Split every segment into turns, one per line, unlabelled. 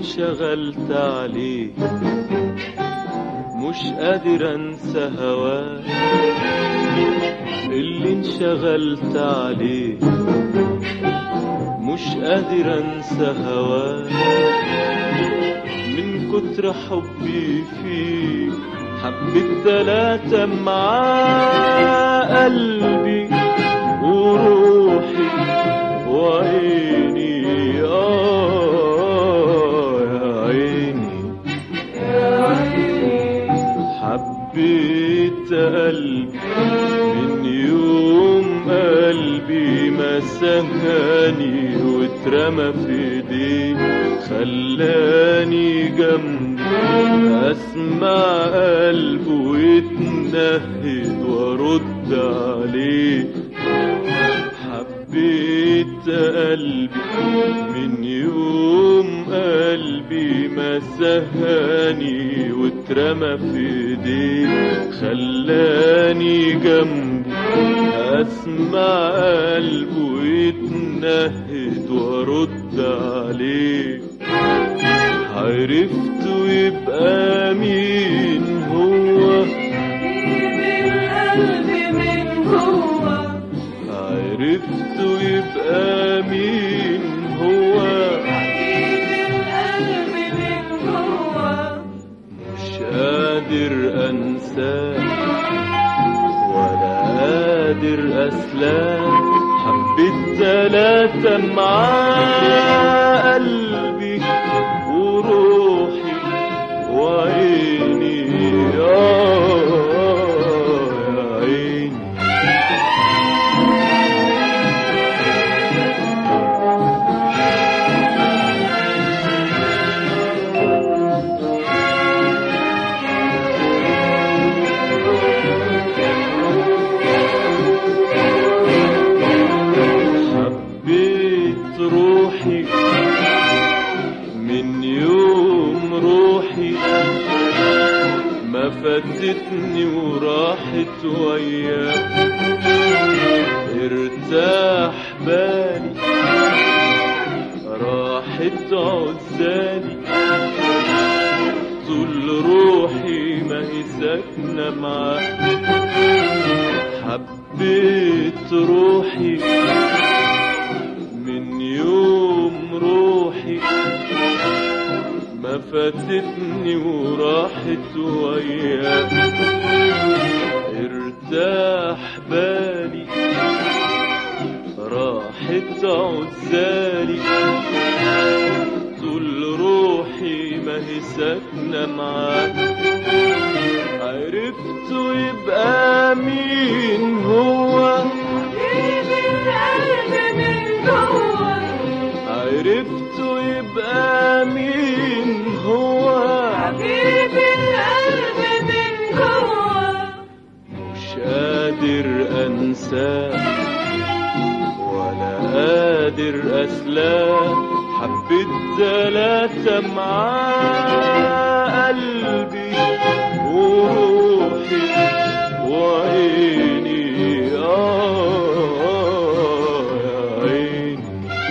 انشغلت عليه مش قادر انسى هواه اللي انشغلت عليه مش قادر انسى هواه من كتر حبي فيه حبيت تلاتة معاه قلبي وروحي وعيني آه يا عيني حبيت قلبي من يوم قلبي ما سهاني واترمى في ايديه خلاني جنبي اسمع قلبه يتنهد وارد عليه حبيت قلبي من يوم قلبي ما سهاني واترمى في ايديه خلاني جنبه اسمع قلبه يتنهد وارد عليه عرفت يبقى مين هو
القلب من هو
عرفت يبقى مين هو
حبيب القلب من هو
مش قادر انساه ولا قادر اسلام حبيت تلاتة معاه قلبي وروحي وعيني آه يا عيني حبيت روحي من يوم روحي ما فاتتني وراحت وياه ارتاح بالي راحت عزالي طول روحي ما هي ساكنة معاه حبيت روحي من يوم روحي ما فاتتني وراحت وياه ارتاح بالي راحت عزالي طول روحي ما هي ساكنة معاه عرفت يبقى مين هو
حبيب القلب من هو
عرفت يبقى مين هو
حبيب القلب من هو
مش قادر انساه ولا قادر اسلاه حبيت تلاتة معاه قلبي وروحي وعيني آه يا عيني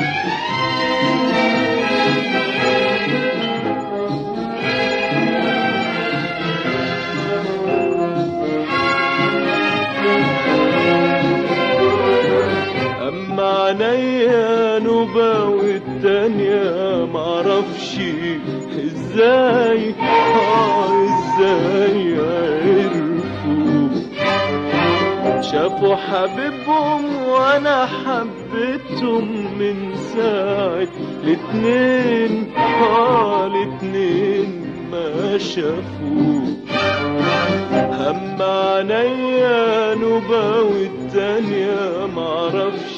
أما عينيا نوبة والتانية معرفش ازاي آه ازاي عرفوا شافوا حبيبهم وانا حبيتهم من ساعة الاتنين اه الاتنين ما شافوا هم عينيا نوبة والتانية معرفش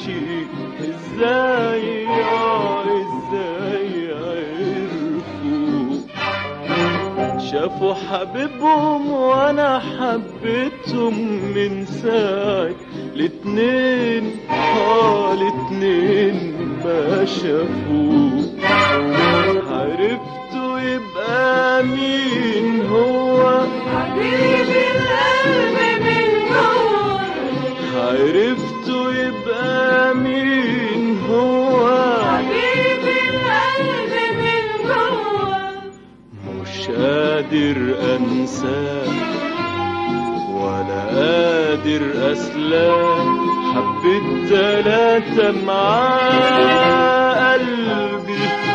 ازاي اه ازاي عرفوا شافوا حبيبهم وانا حبيتهم من ساعة الاتنين اه الاتنين ما شافوا عرفتوا يبقى مين هو
حبيب القلب من هو
عرفتوا يبقى مين هو
حبيب القلب من هو
قادر أنساه ولا قادر أسلاه حبيت تلاتة معاه قلبي